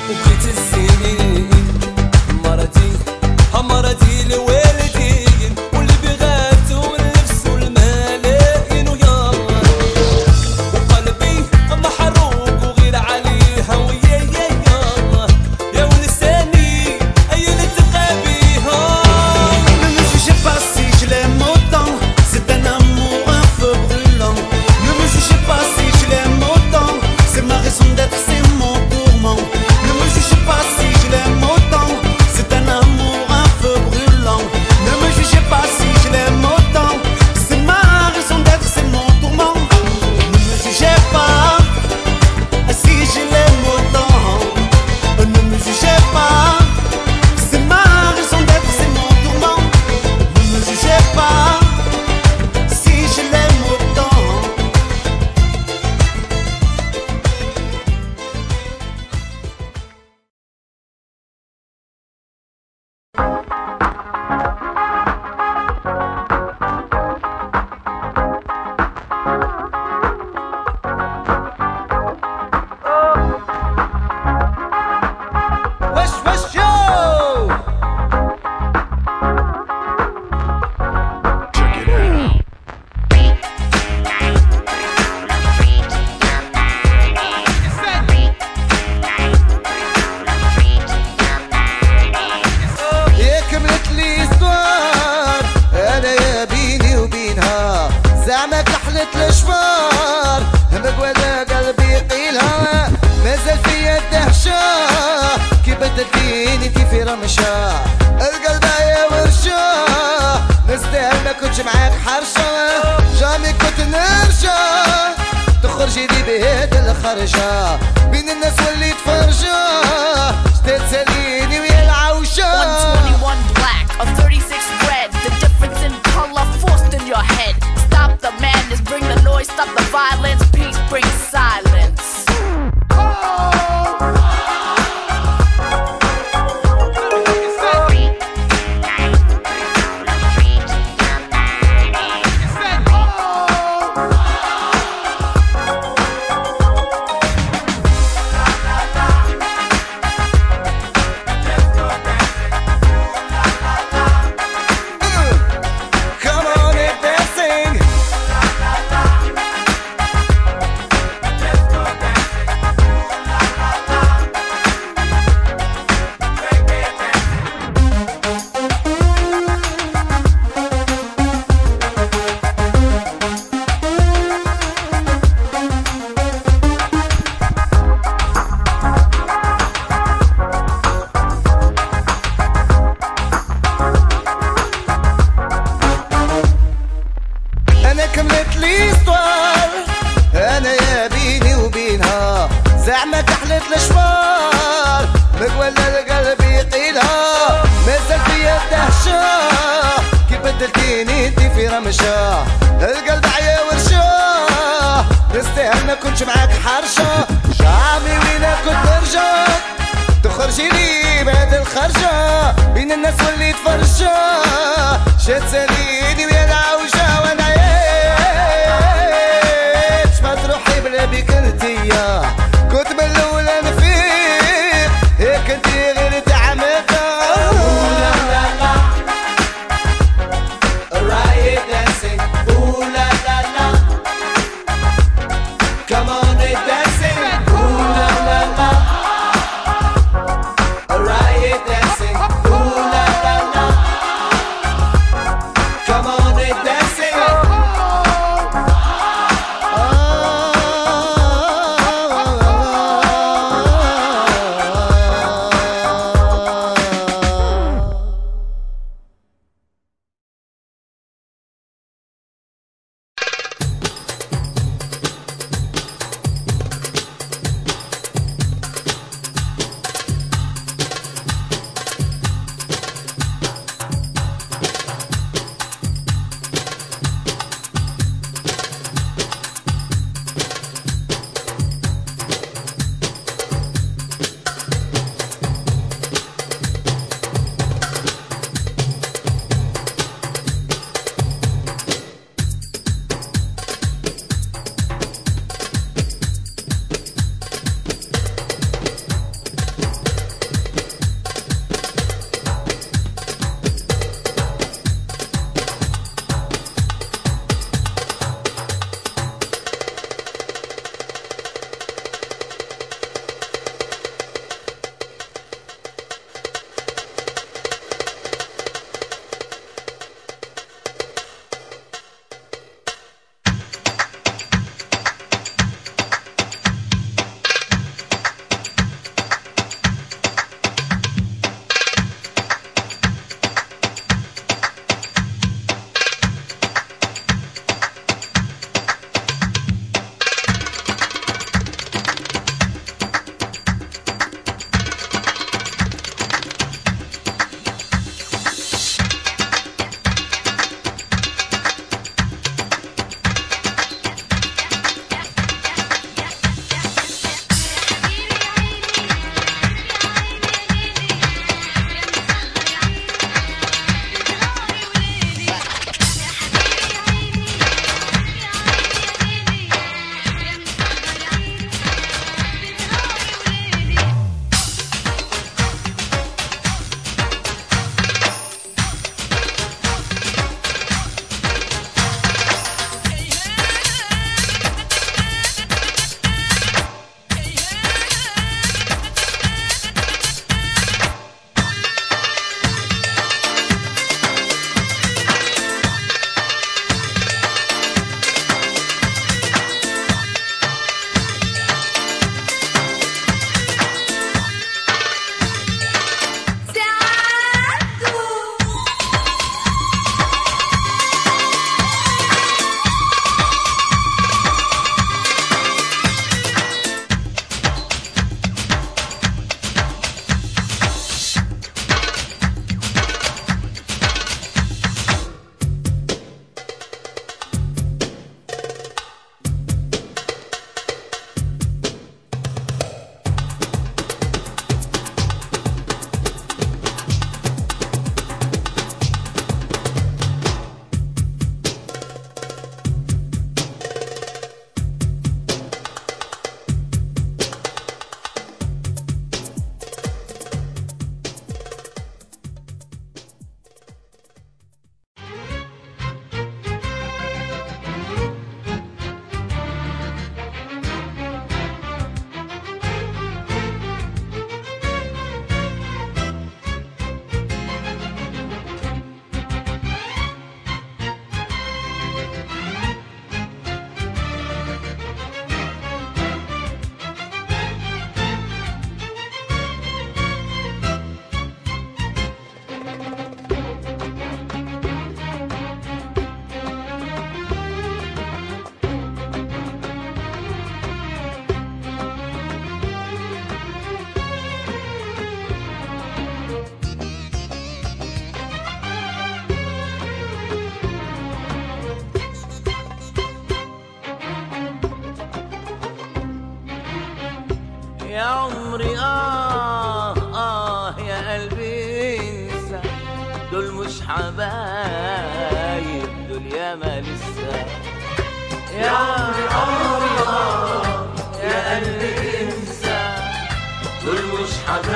Come on عمري آه آه يا قلبي انسى دول مش حبايب دول ياما لسه يا عمري آه يا قلبي انسى دول مش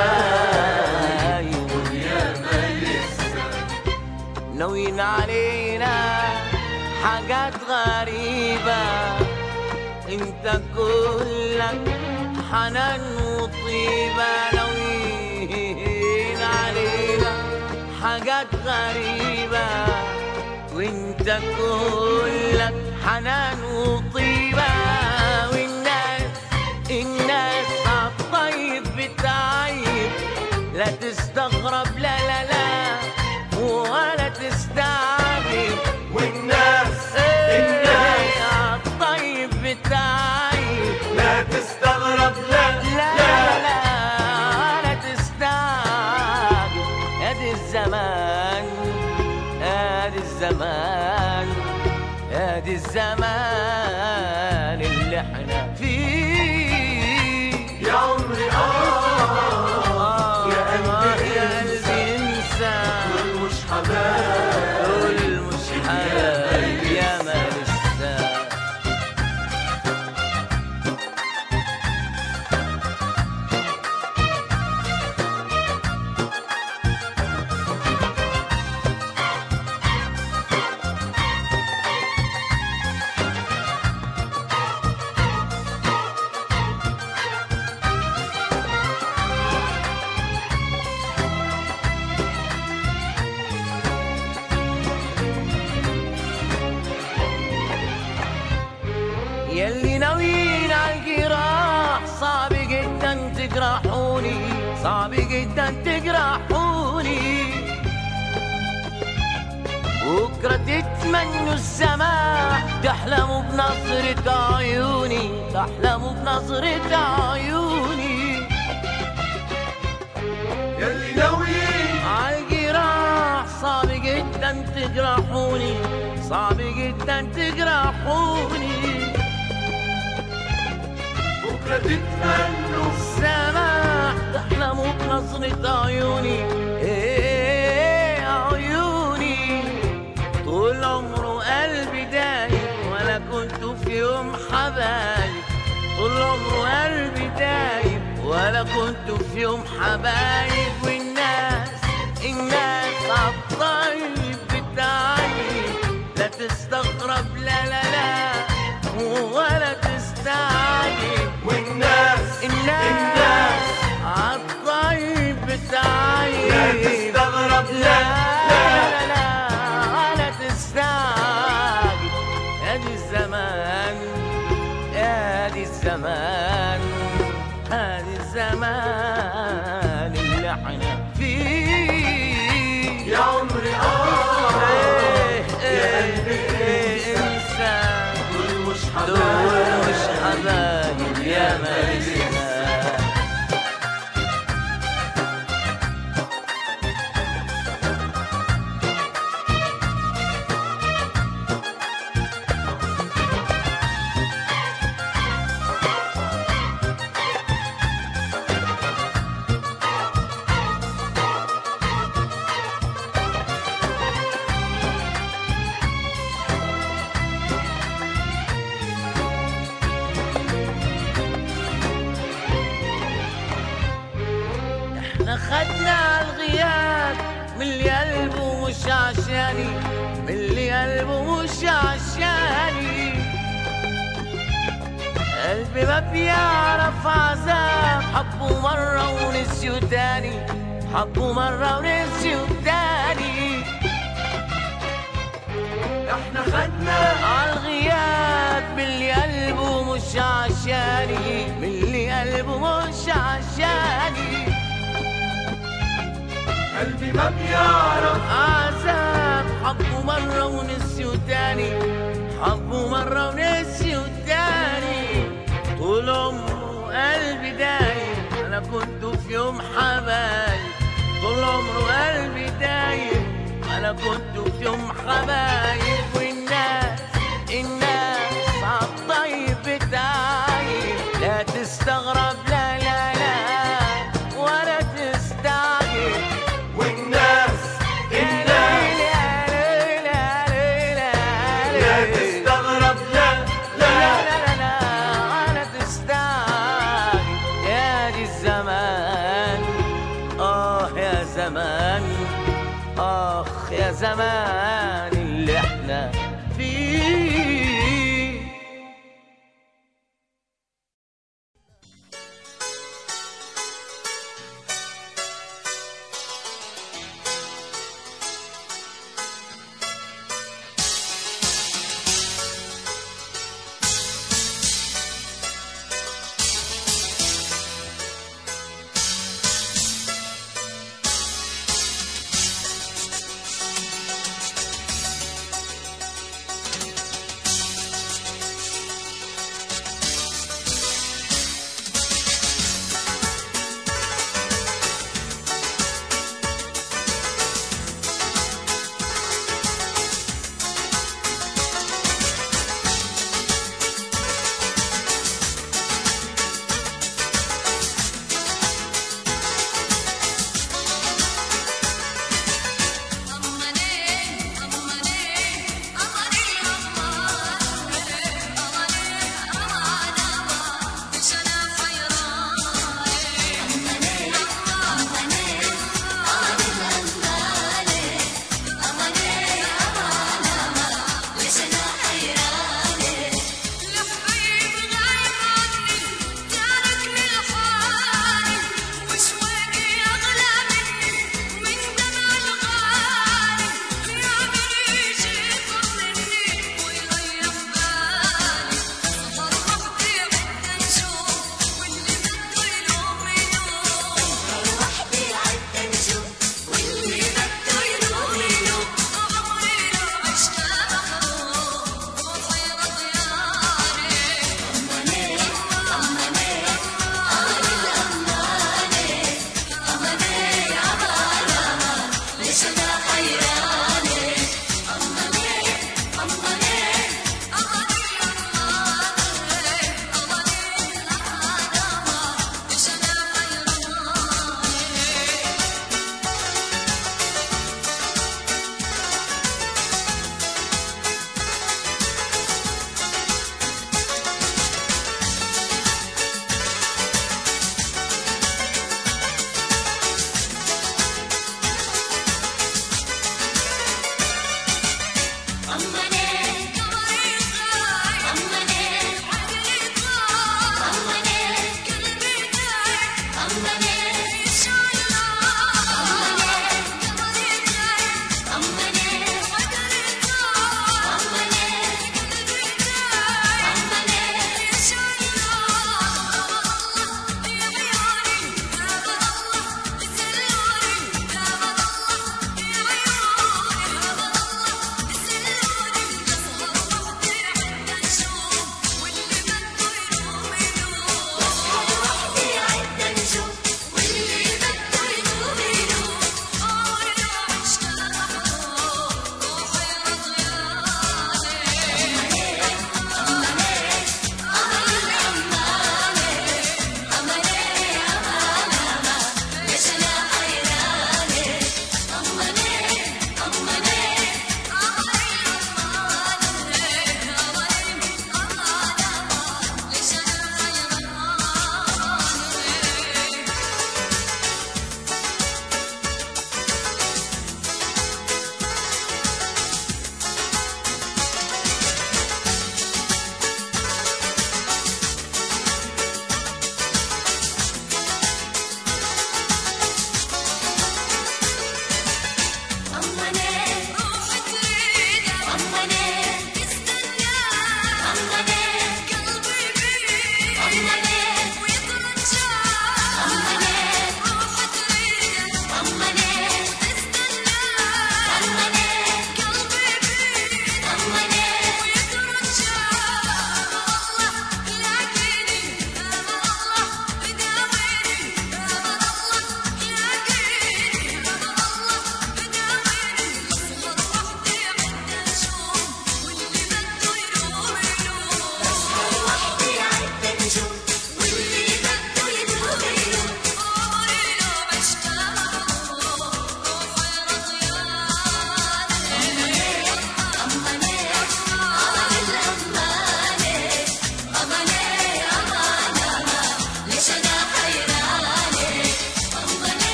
حبايب دول ياما لسه ناويين علينا حاجات غريبة انت كلك حنان وطيبة ناويين علينا حاجات غريبة وانت كلك حنان وطيبة والناس الناس عالطيب بتعيب لا تستغرب لا لا لا ولا تستعجب والناس الناس الطيب بتاعي لا تستغرب لا لا لا لا لا تستعجب يا دي الزمان يا دي الزمان يا دي الزمان اللي احنا فيه يا عمري آه يا قلبي يا قلبي انسى دول مش حبايب دول مش حبايب يا ما لسه يلي ناويين عالجراح صعب جدا تجرحوني صعب جدا تجرحوني بكرة تتمنوا السماح تحلموا بنظرة عيوني تحلموا بنظرة عيوني يلي ناويين عالجراح صعب جدا تجرحوني صعب جدا تجرحوني بكرة تتمنوا السماح تحلموا بنظرة عيوني ايه عيوني طول عمره قلبي دايب ولا كنت في يوم حبايب طول عمره قلبي دايب ولا كنت في يوم حبايب والناس الناس عالطيب بتعيب لا تستغرب لا لا لا ولا تستعجب والناس الناس عالطيب بتاعي لا تستغرب لا لا لا لا لا تستعجب يا دي الزمان يا دي الزمان هذه الزمان اللي احنا فيه يا عمري آه إيه يا إيه قلبي إيه انسى دول مش دول حبايب مش حبايب يا ما لسنا احنا خدنا الغياب من اللي قلبه مش عشاني من اللي قلبه مش عشاني قلبي ما بيعرف عذاب حبه مرة ونسيه تاني حبه مرة ونسيه تاني احنا خدنا عالغياب من اللي قلبه مش عشاني من اللي قلبه مش عشاني قلبي ما بيعرف عذاب حبه مرة ونسيه تاني حبه مرة ونسيه تاني طول عمره قلبي دايم أنا كنت في يوم حبايب طول عمره قلبي دايم أنا كنت في يوم حبايب والناس الناس عالطيب بتاعي لا تستغرب لا لا لا نادي الزمان آه يا زمان آخ يا زمان اللي احنا فيه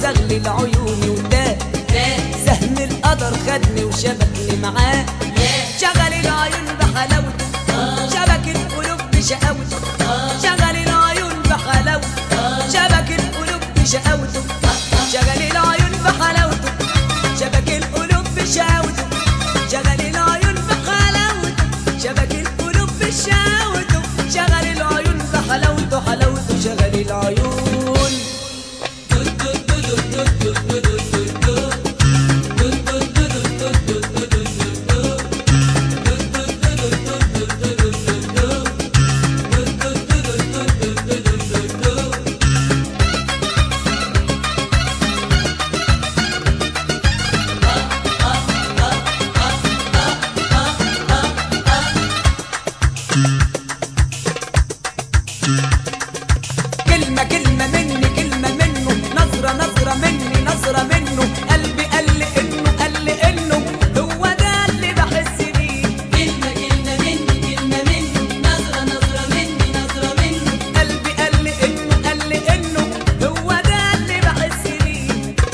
زغلل عيوني وده سهم القدر خدني وشبكني معاه شغل العيون بحلاوته شبك القلوب بشقاوته شغل العيون بحلاوته شبك القلوب بشقاوته شغل العيون بحلاوته شبك القلوب بشقاوته شغل العيون بحلاوته شبك القلوب بشقاوته شغل العيون بحلاوته حلاوته شغل العيون كلمة كلمة مني كلمة منه نظرة نظرة مني نظرة منه قلبي قال لي انه قال لي انه هو ده اللي بحس بيه كلمة كلمة مني كلمة منه نظرة نظرة مني نظرة منه قلبي قال لي انه قال لي انه هو ده اللي بحس بيه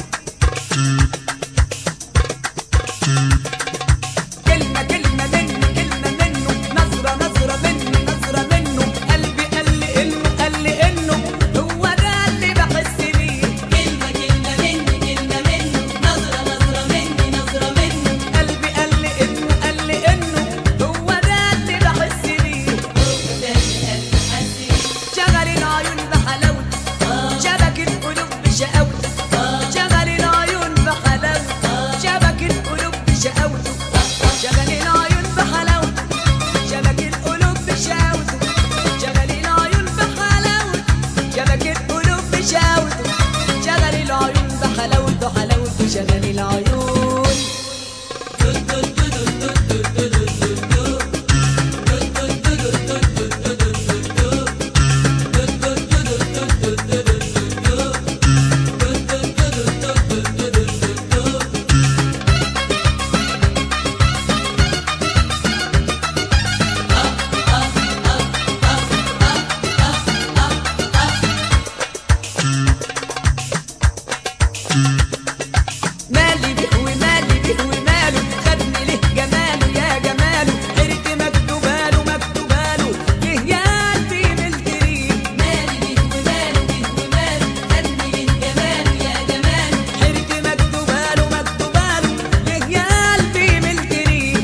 كلمة كلمة مني كلمة منه نظرة نظرة مني نظرة منه قلبي قال لي انه قال لي انه هو ده اللي بحس بيه كلمة كلمة مني كلمة منه نظرة نظرة مني نظرة منه قلبي قال لي انه قال لي انه هو ده اللي بحس بيه شغل العيون بحلاوته شبك القلوب بشقاوته شغل العيون بحلاوته شبك القلوب بشقاوته شغل العيون بحلاوته شبك القلوب بشقاوته شغل العيون بحلاوته شبك القلوب بشقاوته شغل العيون بحلاوته حلاوته شغل العيون مالي به ومالي به وماله خدني له جماله يا جماله حرت مكتوباله مكتوباله ليه يا قلبي ملتريه مالي بيه وماله بيه وماله خدني ليه جماله يا جماله حرت مكتوباله مكتوباله ليه يا قلبي ملتريه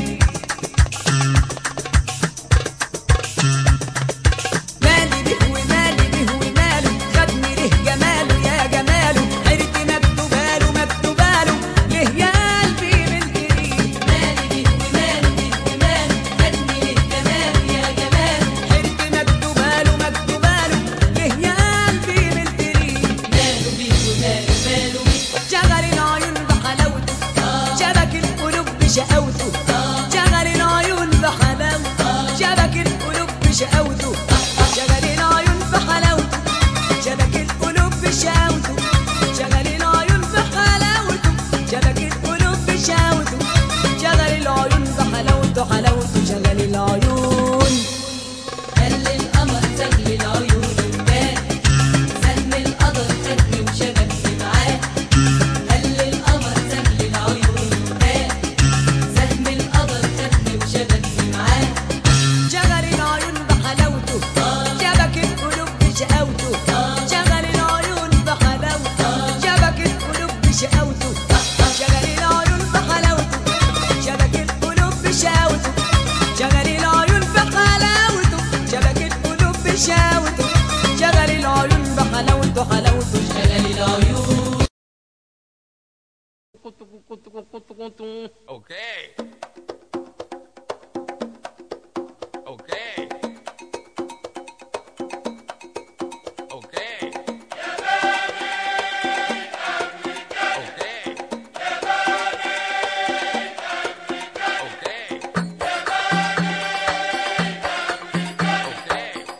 مالي به ومالي به وماله خدني له جماله يا جماله حرت مكتوباله مكتوباله ليه يا قلبي ملتريه مالي بيه وماله بيه وماله خدني ليه جماله يا جماله حرت مكتوباله مكتوباله ليه يا قلبي ملتريه ماله بيه وماله ماله بيه شغل العيون بحلاوته شبك القلوب بشقاوته شغل العيون بحلاوته شبك القلوب بشقاوته شغل العيون بحلاوته شبك القلوب بشقاوته شغل العيون بحلاوته شبك القلوب بشقاوته شغل العيون بحلاوته حلاوته شغل العيون قال القمر زغل العيون وكان سهم القدر خدني وشبكني معاه قال القمر زغل العيون وكان سهم القدر خدني وشبكني معاه شغل العيون بحلاوته شبك القلوب بشقاوته شغل العيون بحلاوته شبك القلوب بشقاوته شغل العيون بحلاوته شبك القلوب بشقاوته شغل العيون بحلاوته شبك القلوب بشقاوته شغل العيون بحلاوته حلاوته شغل العيون Okay. Okay. Okay. Okay. Okay. Okay.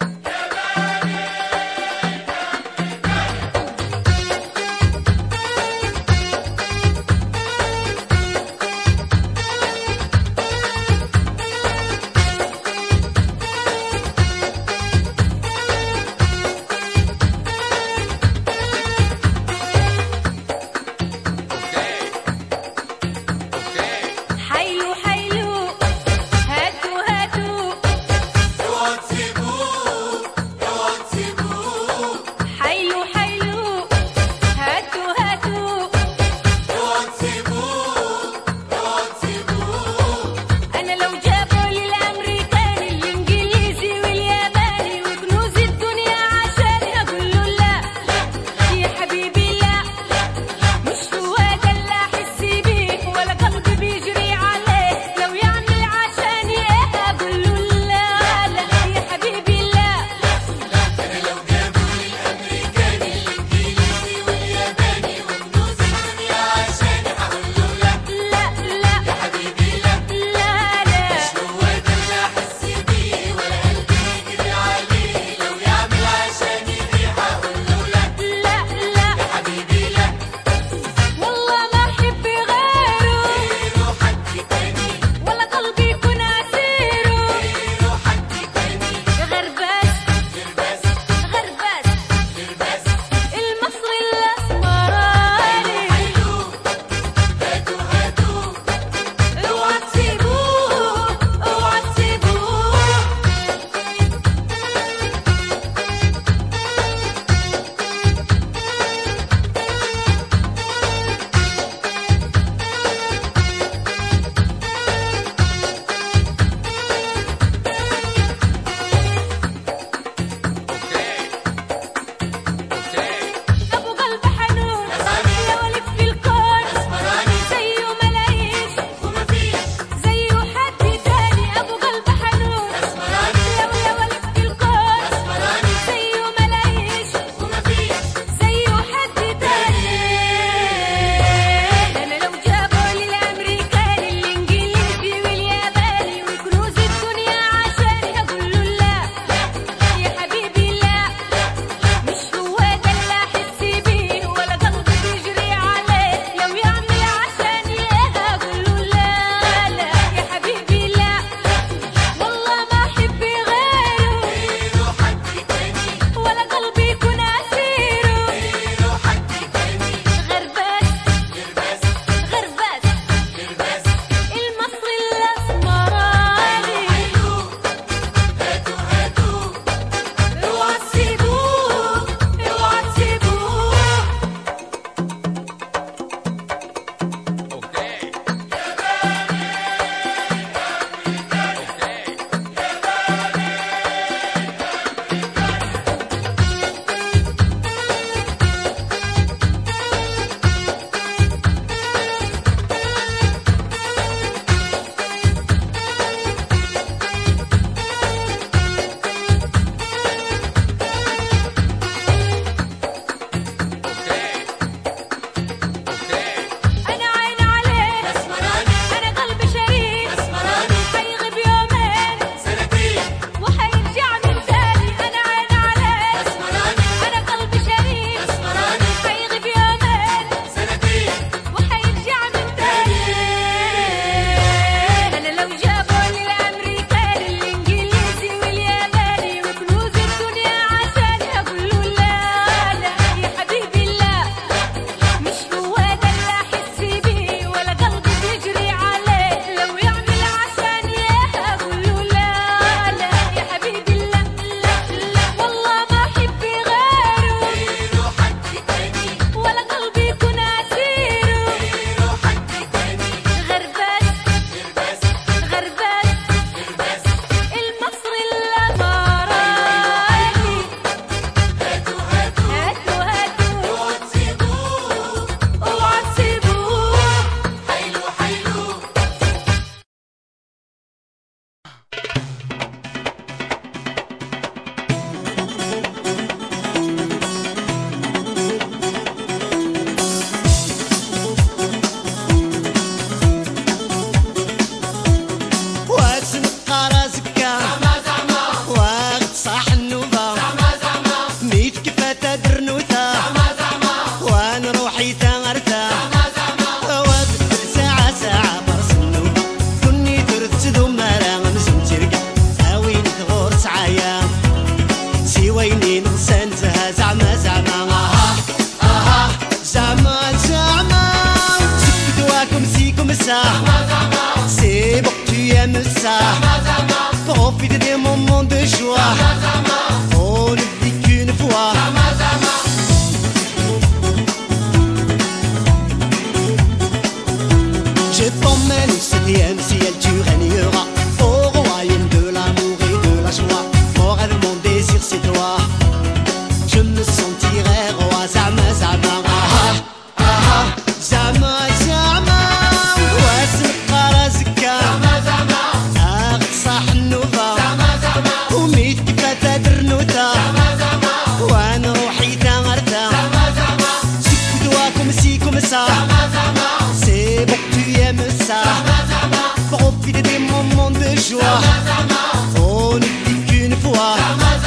t'emmène au septième ciel, tu régneras au royaume de l'amour et de la joie. Mon rêve, mon désir, c'est toi. Je me sentirai roi, Zama, Zama. Ah, ah, ah, Zama, Zama. واسم قرازكا أغد صاح النوبة وميت كفاتا درنوتا وانا روحي تغرتا سيكو دواكم سيكم سا C'est bon que tu aimes ça Profite des moments de joie On ne vit qu'une fois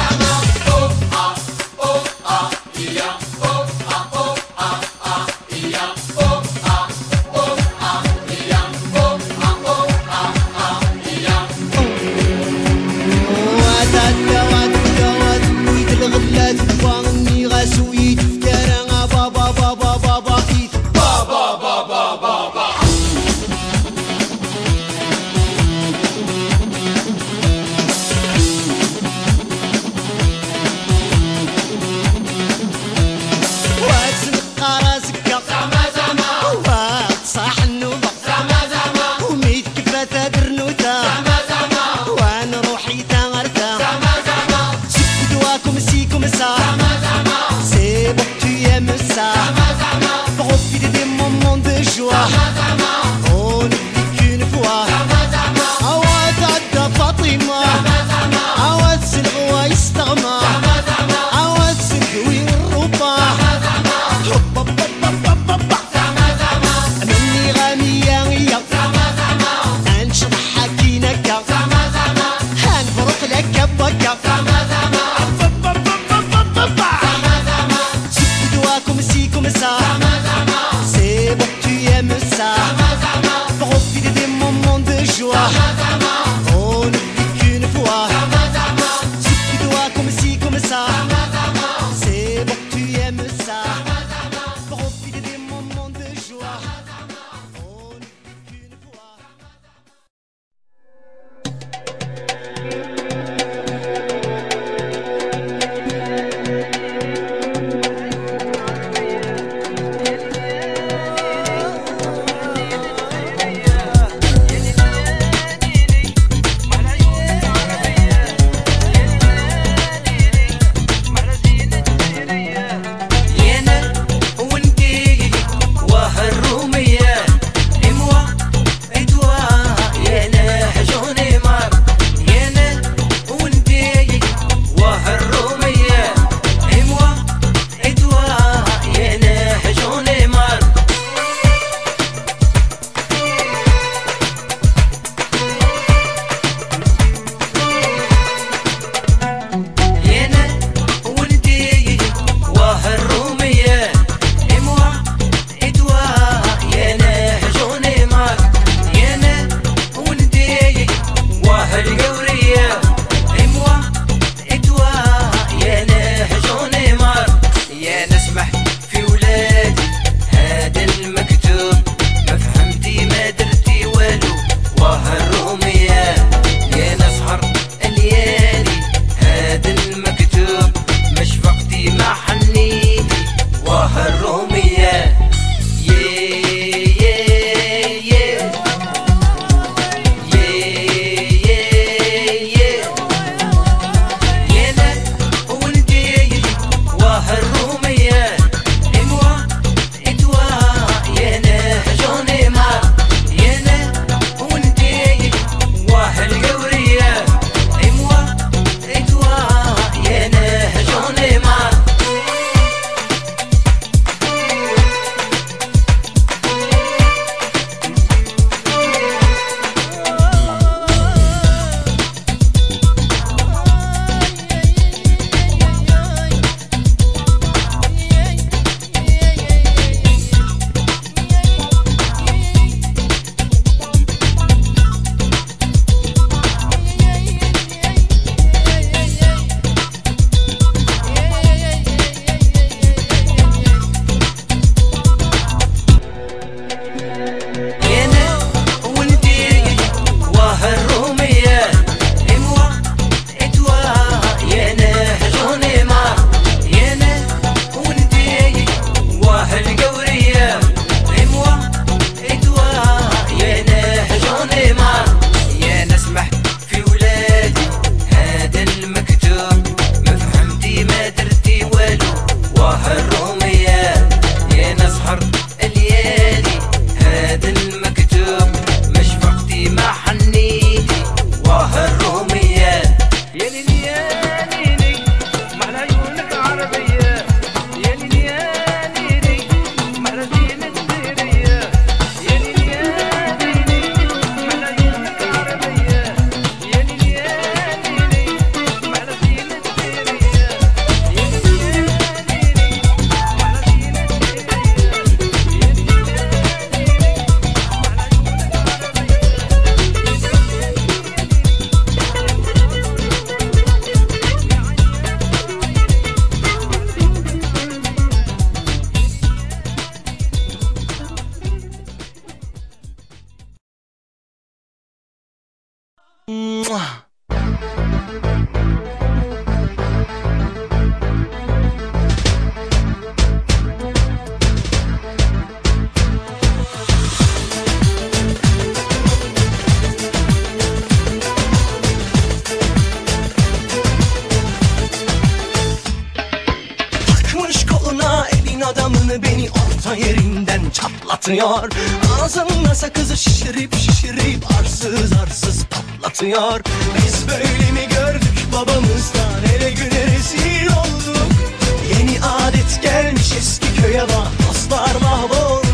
وتاتا وتاتا وتويت الغلات واني غاسويت فكرا بابا بابا بابا إيت واسمك راسك وتصاح النوبة وميت كفاتا درنوتا وانا روحي تغرتا سيكو دواكم سيكم سا C'est bon que tu aimes ça Profite des moments de joie On ne vit qu'une fois عواد عدى فاطمة عواد سلغوا يستغمى عواد سلغوي الربا هوبا بابا بابا بابا مني غامية هي انشرح حكينك هنفرق لك بكا سيكو دواكم سيكم سا C'est bon que tu aimes ça Takmış koluna elin adamını beni orta yerinden çatlatıyor Ağzında sakızı şişirip şişirip arsız arsız patlatıyor Biz böyle mi gördük babamızdan hele güne rezil olduk Yeni adet gelmiş eski köye bak dostlar mahvoldu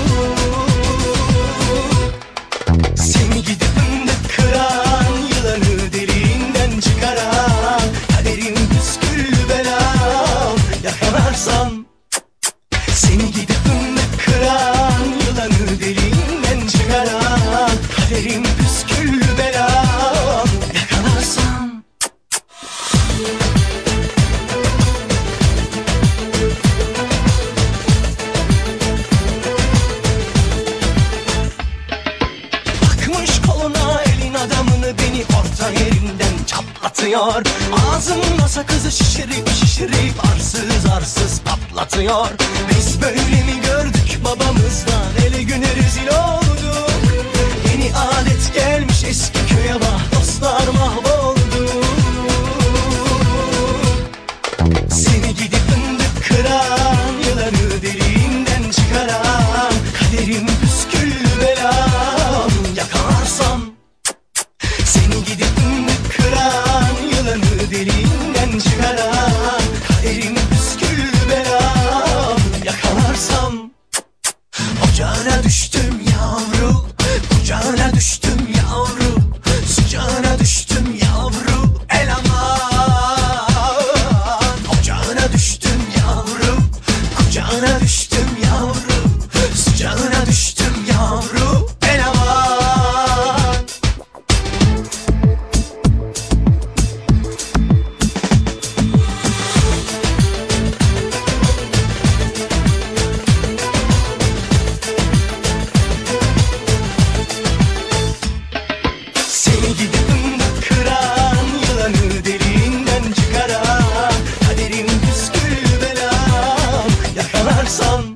seni gidip fındık kıran Yılanı deliğinden çıkaran Kaderim püsküllü belam Yakalarsan Seni gidip fındık kıran Yılanı deliğinden çıkaran Kaderim püsküllü belam Yakalarsan Takmış koluna elin adamını beni orta yerinden çatlatıyor Ağzımda sakızı şişirip şişirip arsız arsız patlatıyor Biz böyle mi gördük babamızdan ele güne rezil olduk Yeni adet gelmiş eski köye bak dostlar mahvoldu seni gidip fındık kıran Yılanı deliğinden çıkaran Kaderim püsküllü belam Yakalarsam Seni gidip fındık kıran Yılanı deliğinden çıkaran Kaderim püsküllü belam Yakalarsam Ocağına düştüm yavru Kucağına düştüm yavru Sıcağına düştüm yavru El aman Ocağına düştüm yavru Kucağına düştüm yavru Sıcağına düştüm yavru El aman Seni gidip fındık kıran Yılanı deliğinden çıkaran Kaderim püsküllü belam Yakalarsam